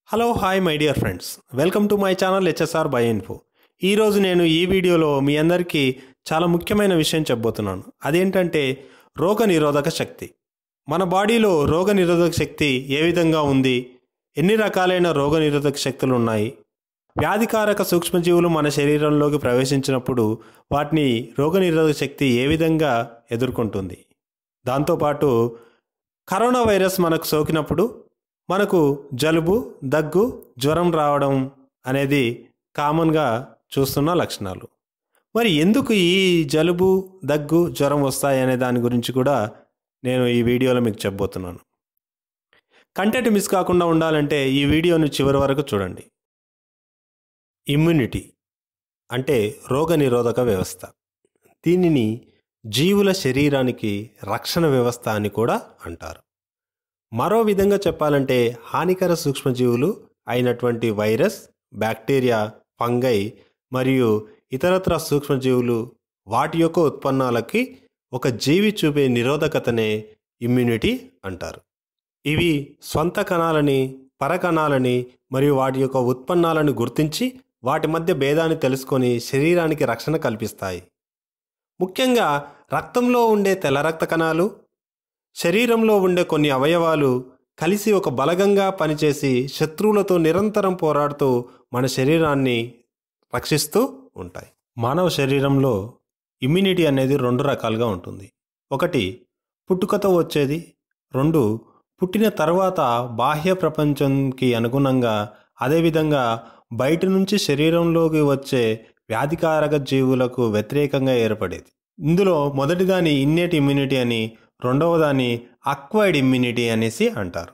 hello hi my dear friends welcome to my channel HSR by info ఈరోజు నేను ఈ వీడియోలో మీ అందరికీ చాలా ముఖ్యమైన విషయం చెప్పబోతున్నాను అదేంటంటే రోగ నిరోధక శక్తి మన బాడీలో రోగ నిరోధక శక్తి ఏ విధంగా ఉంది ఎన్ని రకాలైన రోగ నిరోధక శక్తులు ఉన్నాయి వ్యాధికారక సూక్ష్మజీవులు మన శరీరంలోకి ప్రవేశించినప్పుడు వాటిని రోగ నిరోధక శక్తి ఏ విధంగా ఎదుర్కొంటుంది దాంతోపాటు కరోనా వైరస్ మనకు సోకినప్పుడు మనకు జలుబు దగ్గు జ్వరం రావడం అనేది కామన్గా చూస్తున్న లక్షణాలు మరి ఎందుకు ఈ జలుబు దగ్గు జ్వరం వస్తాయి అనే దాని గురించి కూడా నేను ఈ వీడియోలో మీకు చెప్పబోతున్నాను కంటెంట్ మిస్ కాకుండా ఉండాలంటే ఈ వీడియోను చివరి వరకు చూడండి ఇమ్యూనిటీ అంటే రోగ నిరోధక వ్యవస్థ దీనిని జీవుల శరీరానికి రక్షణ వ్యవస్థ అని కూడా అంటారు మరో విధంగా చెప్పాలంటే హానికర సూక్ష్మజీవులు అయినటువంటి వైరస్ బ్యాక్టీరియా ఫంగై మరియు ఇతరత్ర సూక్ష్మజీవులు వాటి యొక్క ఉత్పన్నాలకి ఒక జీవి చూపే నిరోధకతనే ఇమ్యూనిటీ అంటారు ఇవి స్వంత కణాలని పరకణాలని మరియు వాటి యొక్క ఉత్పన్నాలను గుర్తించి వాటి మధ్య భేదాన్ని తెలుసుకొని శరీరానికి రక్షణ కల్పిస్తాయి ముఖ్యంగా రక్తంలో ఉండే తెల్ల రక్త కణాలు శరీరంలో ఉండే కొన్ని అవయవాలు కలిసి ఒక బలగంగా పనిచేసి శత్రువులతో నిరంతరం పోరాడుతూ మన శరీరాన్ని రక్షిస్తూ ఉంటాయి మానవ శరీరంలో ఇమ్యూనిటీ అనేది రెండు రకాలుగా ఉంటుంది ఒకటి పుట్టుకతో వచ్చేది రెండు పుట్టిన తర్వాత బాహ్య ప్రపంచంకి అనుగుణంగా అదేవిధంగా బయట నుంచి శరీరంలోకి వచ్చే వ్యాధికారక జీవులకు వ్యతిరేకంగా ఏర్పడేది ఇందులో మొదటిదాని ఇన్నేట్ ఇమ్యూనిటీ అని రెండవ దాన్ని అక్వైర్డ్ ఇమ్యూనిటీ అనేసి అంటారు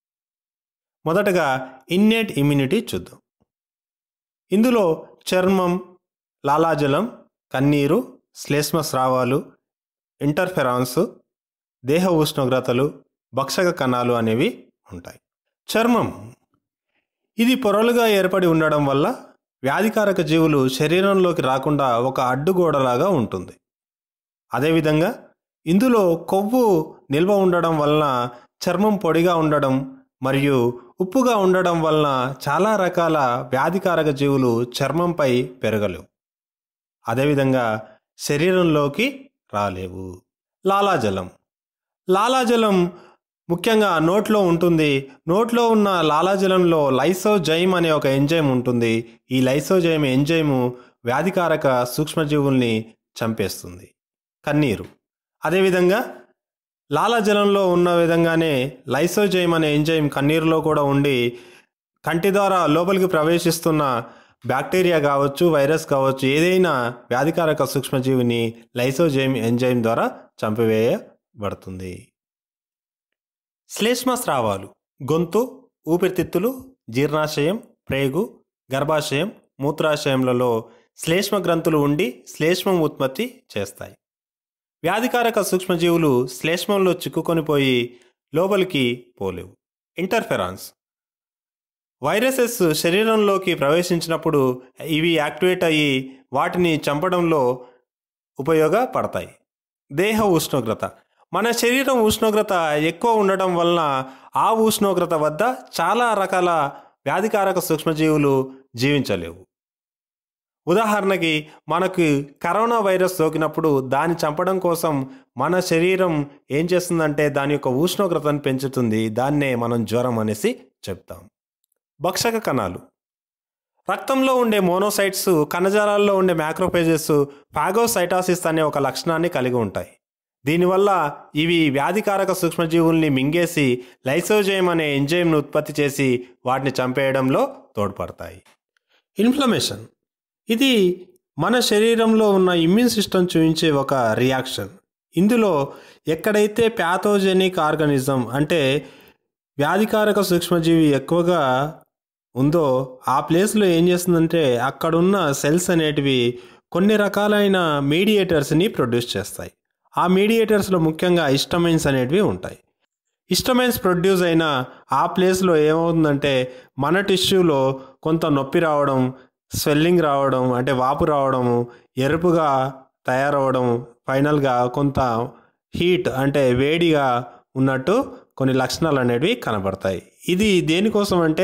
మొదటగా ఇన్నేట్ ఇమ్యూనిటీ చూద్దాం ఇందులో చర్మం లాలాజలం కన్నీరు శ్లేష్మ స్రావాలు ఇంటర్ఫెరాన్స్ దేహ ఉష్ణోగ్రతలు భక్షక కణాలు అనేవి ఉంటాయి చర్మం ఇది పొరలుగా ఏర్పడి ఉండడం వల్ల వ్యాధికారక జీవులు శరీరంలోకి రాకుండా ఒక అడ్డుగోడలాగా ఉంటుంది అదేవిధంగా ఇందులో కొవ్వు నిల్వ ఉండడం వలన చర్మం పొడిగా ఉండడం మరియు ఉప్పుగా ఉండడం వలన చాలా రకాల వ్యాధికారక జీవులు చర్మంపై పెరగలేవు అదేవిధంగా శరీరంలోకి రాలేవు లాలాజలం లాలాజలం ముఖ్యంగా నోట్లో ఉంటుంది నోట్లో ఉన్న లాలాజలంలో లైసోజైమ్ అనే ఒక ఎంజైమ్ ఉంటుంది ఈ లైసోజైమ్ ఎంజైము వ్యాధికారక సూక్ష్మజీవుల్ని చంపేస్తుంది కన్నీరు అదేవిధంగా లాలాజలంలో ఉన్న విధంగానే లైసోజైమ్ అనే ఎంజైమ్ కన్నీరులో కూడా ఉండి కంటి ద్వారా లోపలికి ప్రవేశిస్తున్న బ్యాక్టీరియా కావచ్చు వైరస్ కావచ్చు ఏదైనా వ్యాధికారక సూక్ష్మజీవిని లైసోజైమ్ ఎంజైమ్ ద్వారా చంపివేయబడుతుంది శ్లేష్మ స్రావాలు గొంతు ఊపిరితిత్తులు జీర్ణాశయం ప్రేగు గర్భాశయం మూత్రాశయంలలో శ్లేష్మ గ్రంథులు ఉండి శ్లేష్మం ఉత్పత్తి చేస్తాయి వ్యాధికారక సూక్ష్మజీవులు శ్లేష్మంలో చిక్కుకొనిపోయి లోపలికి పోలేవు ఇంటర్ఫెరాన్స్ వైరసెస్ శరీరంలోకి ప్రవేశించినప్పుడు ఇవి యాక్టివేట్ అయ్యి వాటిని చంపడంలో ఉపయోగపడతాయి దేహ ఉష్ణోగ్రత మన శరీరం ఉష్ణోగ్రత ఎక్కువ ఉండటం వలన ఆ ఉష్ణోగ్రత వద్ద చాలా రకాల వ్యాధికారక సూక్ష్మజీవులు జీవించలేవు ఉదాహరణకి మనకు కరోనా వైరస్ సోకినప్పుడు దాన్ని చంపడం కోసం మన శరీరం ఏం చేస్తుందంటే దాని యొక్క ఉష్ణోగ్రతను పెంచుతుంది దాన్నే మనం జ్వరం అనేసి చెప్తాం భక్షక కణాలు రక్తంలో ఉండే మోనోసైట్స్ కణజాలాల్లో ఉండే మ్యాక్రోపేజెస్ ఫాగోసైటాసిస్ అనే ఒక లక్షణాన్ని కలిగి ఉంటాయి దీనివల్ల ఇవి వ్యాధికారక సూక్ష్మజీవుల్ని మింగేసి లైసోజైమ్ అనే ఎంజైమ్ను ఉత్పత్తి చేసి వాటిని చంపేయడంలో తోడ్పడతాయి ఇన్ఫ్లమేషన్ ఇది మన శరీరంలో ఉన్న ఇమ్యూన్ సిస్టమ్ చూపించే ఒక రియాక్షన్ ఇందులో ఎక్కడైతే ప్యాథోజెనిక్ ఆర్గానిజం అంటే వ్యాధికారక సూక్ష్మజీవి ఎక్కువగా ఉందో ఆ ప్లేస్లో ఏం చేస్తుందంటే అక్కడున్న సెల్స్ అనేటివి కొన్ని రకాలైన మీడియేటర్స్ని ప్రొడ్యూస్ చేస్తాయి ఆ మీడియేటర్స్లో ముఖ్యంగా ఇస్టమైన్స్ అనేటివి ఉంటాయి ఇస్టమైన్స్ ప్రొడ్యూస్ అయిన ఆ ప్లేస్లో ఏమవుతుందంటే మన టిష్యూలో కొంత నొప్పి రావడం స్వెల్లింగ్ రావడం అంటే వాపు రావడము ఎరుపుగా తయారవడం ఫైనల్గా కొంత హీట్ అంటే వేడిగా ఉన్నట్టు కొన్ని లక్షణాలు అనేవి కనబడతాయి ఇది దేనికోసం అంటే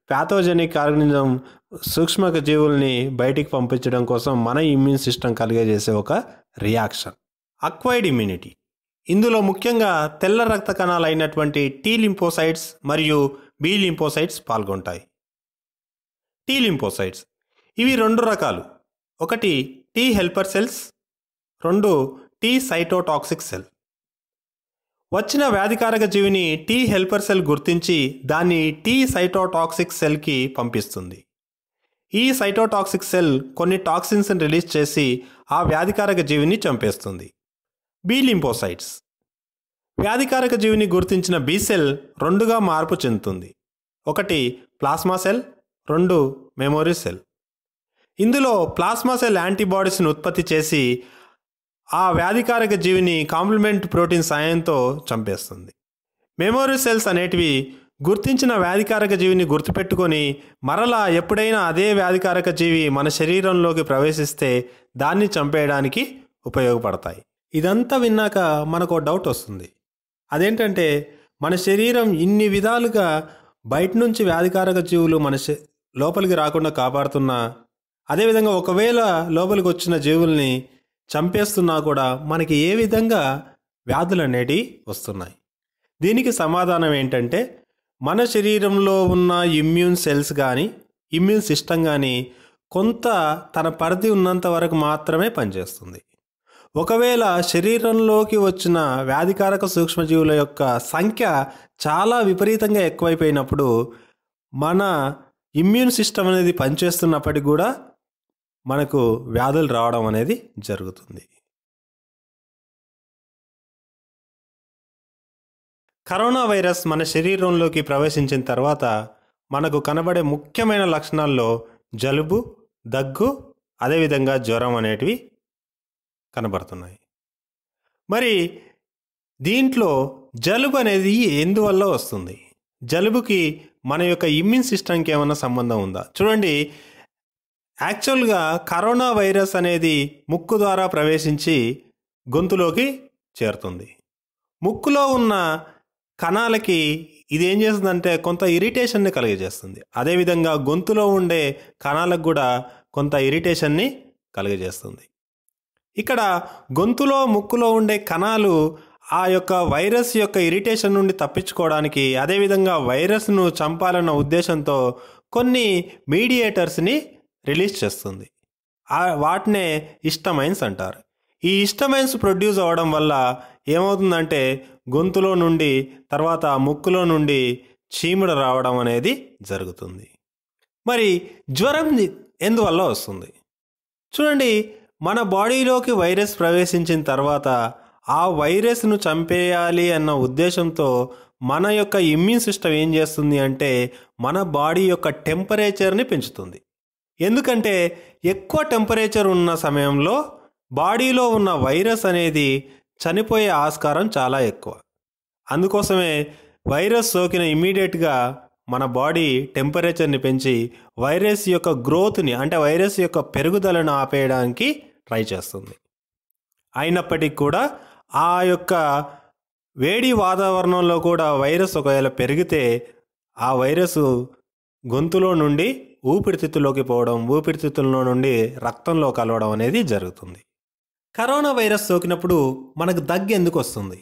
ప్యాథోజెనిక్ ఆర్గనిజం సూక్ష్మ జీవుల్ని బయటికి పంపించడం కోసం మన ఇమ్యూన్ సిస్టమ్ కలిగజేసే ఒక రియాక్షన్ అక్వైర్డ్ ఇమ్యూనిటీ ఇందులో ముఖ్యంగా తెల్ల రక్త కణాలు అయినటువంటి టీ లింపోసైట్స్ మరియు బి లింపోసైట్స్ పాల్గొంటాయి టీ లింపోసైట్స్ ఇవి రెండు రకాలు ఒకటి టీ హెల్పర్ సెల్స్ రెండు టీ సైటోటాక్సిక్ సెల్ వచ్చిన వ్యాధికారక జీవిని టీ హెల్పర్ సెల్ గుర్తించి దాన్ని టీ సైటోటాక్సిక్ సెల్కి పంపిస్తుంది ఈ సైటోటాక్సిక్ సెల్ కొన్ని టాక్సిన్స్ని రిలీజ్ చేసి ఆ వ్యాధికారక జీవిని చంపేస్తుంది బి లింపోసైట్స్ వ్యాధికారక జీవిని గుర్తించిన బి సెల్ రెండుగా మార్పు చెందుతుంది ఒకటి ప్లాస్మా సెల్ రెండు మెమొరీ సెల్ ఇందులో ప్లాస్మా సెల్ యాంటీబాడీస్ని ఉత్పత్తి చేసి ఆ వ్యాధికారక జీవిని కాంప్లిమెంట్ ప్రోటీన్ సాయంతో చంపేస్తుంది మెమొరీ సెల్స్ అనేటివి గుర్తించిన వ్యాధికారక జీవిని గుర్తుపెట్టుకొని మరలా ఎప్పుడైనా అదే వ్యాధికారక జీవి మన శరీరంలోకి ప్రవేశిస్తే దాన్ని చంపేయడానికి ఉపయోగపడతాయి ఇదంతా విన్నాక మనకు డౌట్ వస్తుంది అదేంటంటే మన శరీరం ఇన్ని విధాలుగా బయట నుంచి వ్యాధికారక జీవులు మన శ- లోపలికి రాకుండా కాపాడుతున్నా అదేవిధంగా ఒకవేళ లోపలికి వచ్చిన జీవుల్ని చంపేస్తున్నా కూడా మనకి ఏ విధంగా వ్యాధులు అనేటివి వస్తున్నాయి దీనికి సమాధానం ఏంటంటే మన శరీరంలో ఉన్న ఇమ్యూన్ సెల్స్ కానీ ఇమ్యూన్ సిస్టమ్ కానీ కొంత తన పరిధి ఉన్నంత వరకు మాత్రమే పనిచేస్తుంది ఒకవేళ శరీరంలోకి వచ్చిన వ్యాధికారక సూక్ష్మజీవుల యొక్క సంఖ్య చాలా విపరీతంగా ఎక్కువైపోయినప్పుడు మన ఇమ్యూన్ సిస్టమ్ అనేది పనిచేస్తున్నప్పటికీ కూడా మనకు వ్యాధులు రావడం అనేది జరుగుతుంది కరోనా వైరస్ మన శరీరంలోకి ప్రవేశించిన తర్వాత మనకు కనబడే ముఖ్యమైన లక్షణాల్లో జలుబు దగ్గు అదేవిధంగా జ్వరం అనేటివి కనబడుతున్నాయి మరి దీంట్లో జలుబు అనేది ఎందువల్ల వస్తుంది జలుబుకి మన యొక్క ఇమ్యూన్ సిస్టమ్కి ఏమైనా సంబంధం ఉందా చూడండి యాక్చువల్గా కరోనా వైరస్ అనేది ముక్కు ద్వారా ప్రవేశించి గొంతులోకి చేరుతుంది ముక్కులో ఉన్న కణాలకి ఇది ఏం చేస్తుందంటే కొంత ఇరిటేషన్ని కలిగజేస్తుంది అదేవిధంగా గొంతులో ఉండే కణాలకు కూడా కొంత ఇరిటేషన్ని కలిగజేస్తుంది ఇక్కడ గొంతులో ముక్కులో ఉండే కణాలు ఆ యొక్క వైరస్ యొక్క ఇరిటేషన్ నుండి తప్పించుకోవడానికి అదేవిధంగా వైరస్ను చంపాలన్న ఉద్దేశంతో కొన్ని మీడియేటర్స్ని రిలీజ్ చేస్తుంది ఆ వాటినే ఇష్టమైన్స్ అంటారు ఈ ఇష్టమైన్స్ ప్రొడ్యూస్ అవ్వడం వల్ల ఏమవుతుందంటే గొంతులో నుండి తర్వాత ముక్కులో నుండి చీముడ రావడం అనేది జరుగుతుంది మరి జ్వరం ఎందువల్ల వస్తుంది చూడండి మన బాడీలోకి వైరస్ ప్రవేశించిన తర్వాత ఆ వైరస్ను చంపేయాలి అన్న ఉద్దేశంతో మన యొక్క ఇమ్యూన్ సిస్టమ్ ఏం చేస్తుంది అంటే మన బాడీ యొక్క టెంపరేచర్ని పెంచుతుంది ఎందుకంటే ఎక్కువ టెంపరేచర్ ఉన్న సమయంలో బాడీలో ఉన్న వైరస్ అనేది చనిపోయే ఆస్కారం చాలా ఎక్కువ అందుకోసమే వైరస్ సోకిన ఇమీడియట్గా మన బాడీ టెంపరేచర్ని పెంచి వైరస్ యొక్క గ్రోత్ని అంటే వైరస్ యొక్క పెరుగుదలను ఆపేయడానికి ట్రై చేస్తుంది అయినప్పటికీ కూడా ఆ యొక్క వేడి వాతావరణంలో కూడా వైరస్ ఒకవేళ పెరిగితే ఆ వైరస్ గొంతులో నుండి ఊపిరితిత్తులోకి పోవడం ఊపిరితిత్తుల్లో నుండి రక్తంలో కలవడం అనేది జరుగుతుంది కరోనా వైరస్ సోకినప్పుడు మనకు దగ్గు ఎందుకు వస్తుంది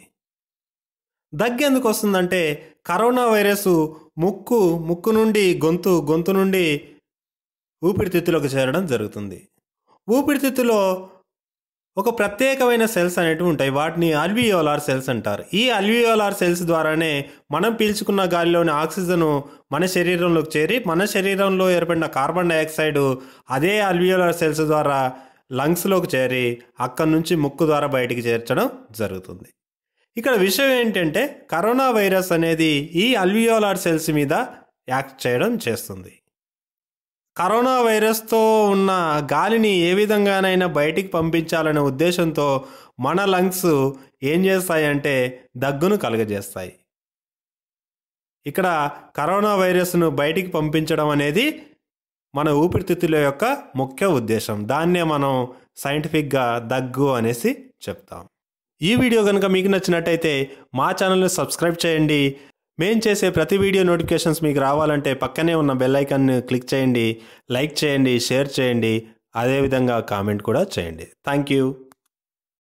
దగ్గు ఎందుకు వస్తుందంటే కరోనా వైరస్ ముక్కు ముక్కు నుండి గొంతు గొంతు నుండి ఊపిరితిత్తులోకి చేరడం జరుగుతుంది ఊపిరితిత్తులో ఒక ప్రత్యేకమైన సెల్స్ అనేటివి ఉంటాయి వాటిని అల్వియోలార్ సెల్స్ అంటారు ఈ అల్వియోలార్ సెల్స్ ద్వారానే మనం పీల్చుకున్న గాలిలోని ఆక్సిజన్ మన శరీరంలోకి చేరి మన శరీరంలో ఏర్పడిన కార్బన్ డైఆక్సైడ్ అదే అల్వియోలార్ సెల్స్ ద్వారా లంగ్స్లోకి చేరి అక్కడి నుంచి ముక్కు ద్వారా బయటికి చేర్చడం జరుగుతుంది ఇక్కడ విషయం ఏంటంటే కరోనా వైరస్ అనేది ఈ అల్వియోలార్ సెల్స్ మీద యాక్ట్ చేయడం చేస్తుంది కరోనా వైరస్తో ఉన్న గాలిని ఏ విధంగానైనా బయటికి పంపించాలనే ఉద్దేశంతో మన లంగ్స్ ఏం చేస్తాయంటే దగ్గును కలుగజేస్తాయి ఇక్కడ కరోనా వైరస్ను బయటికి పంపించడం అనేది మన ఊపిరితిత్తుల యొక్క ముఖ్య ఉద్దేశం దాన్నే మనం సైంటిఫిక్గా దగ్గు అనేసి చెప్తాం ఈ వీడియో కనుక మీకు నచ్చినట్టయితే మా ఛానల్ని సబ్స్క్రైబ్ చేయండి మేం చేసే ప్రతి వీడియో నోటిఫికేషన్స్ మీకు రావాలంటే పక్కనే ఉన్న బెల్ ఐకాన్ని క్లిక్ చేయండి లైక్ చేయండి షేర్ చేయండి అదేవిధంగా కామెంట్ కూడా చేయండి థ్యాంక్ యూ